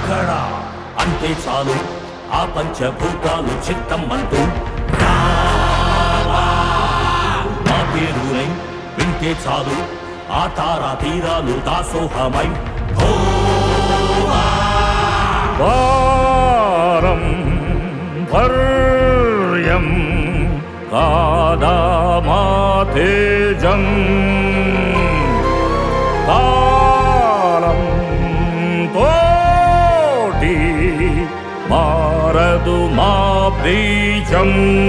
అక్కడ అంతే చాలు ఆ పంచభూతాలు చిత్తమ్మంటూ రావా. మా పేరునై వింటే చాలు ఆ తారా తీరాలు దాసోహమై వారం భర్యం కాదామా తేజం కాలం తోటి మారదు మా బీజం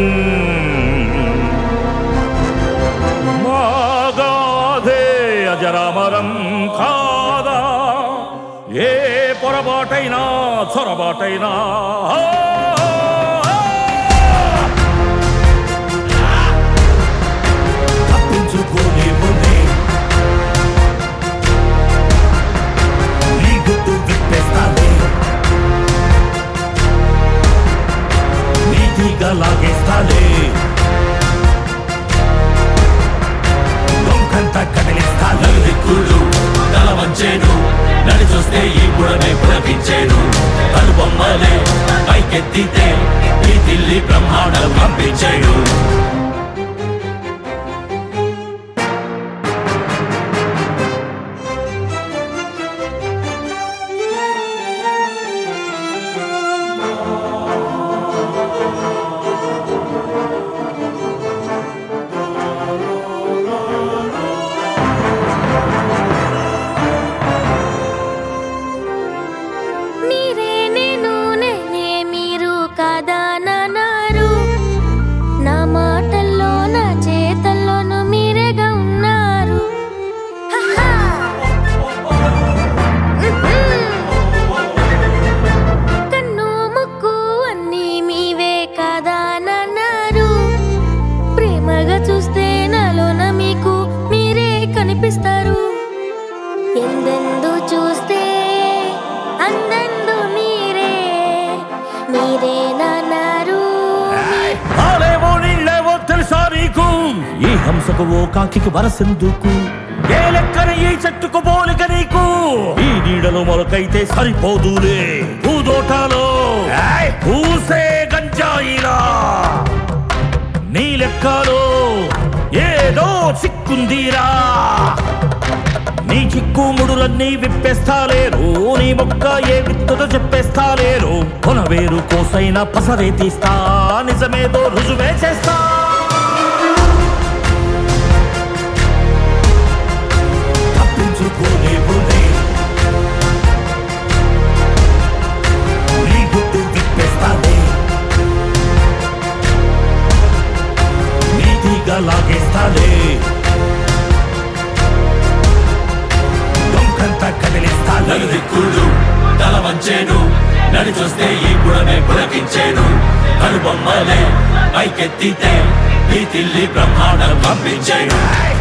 మాగాధే అజరామరం కాదా ఏ పొరబాటైనా చొరబాటైనా ఆ! తప్పించుకోనే ముందే నీ గుట్టు విప్పేస్తానే నీతిగా లాగేస్తానే దొంకంతా కదిలిస్తాను నలుదిక్కులు తల వంచేను నడి చూస్తే ఈ బుడమే పులకించేను తను బొమ్మలే పైకెత్తితే ఈ తిల్లి బ్రహ్మాండం పంపించేను మీరే నేను నేనే మీరు కాదా నాన్నారు నా మాటల్లో నా చేతల్లోనూ మీరేగా ఉన్నారు హహా! కన్ను ముక్కు అన్నీ మీవే కాదా నాన్నారు ప్రేమగా చూస్తే నాలోన మీకు మీరే కనిపిస్తారు ఎందెందు చూస్తే అందందు మీరే మీరే నాన్నారు ఆలేవో నీళ్ళేవో తెలుసా నీకు ఈ హంసకు ఓ కాకికి వరసెందుకు ఏ లెక్కన ఈ చెట్టుకు పోలిక నీకు ఈ నీడలో మొలకైతే సరిపోదులే పూదోటాలో ఏయ్, పూసే గంజాయిలా నీ లెక్కలో ఏదో చిక్కుందిరా నీ చిక్కుముడులన్నీ విప్పేస్తాలేరు నీ మొక్క ఏ విత్తుతో చెప్పేస్తాలేరు కొనవేరు కోసైన పసరే తీస్తా నిజమేదో రుజువే చేస్తా తప్పించుకోలే పోలే. నీ గుట్టు విప్పేస్తాలే. నీతిగా లాగేస్తాలే దొంకంతా కదిలిస్తాలే నలుదిక్కులు తల వంచేను నడి చూస్తే ఈ బుడమే పులకించేను తను బొమ్మలే పైకెత్తితే ఈ తిల్లి బ్రహ్మాండం పంపించేను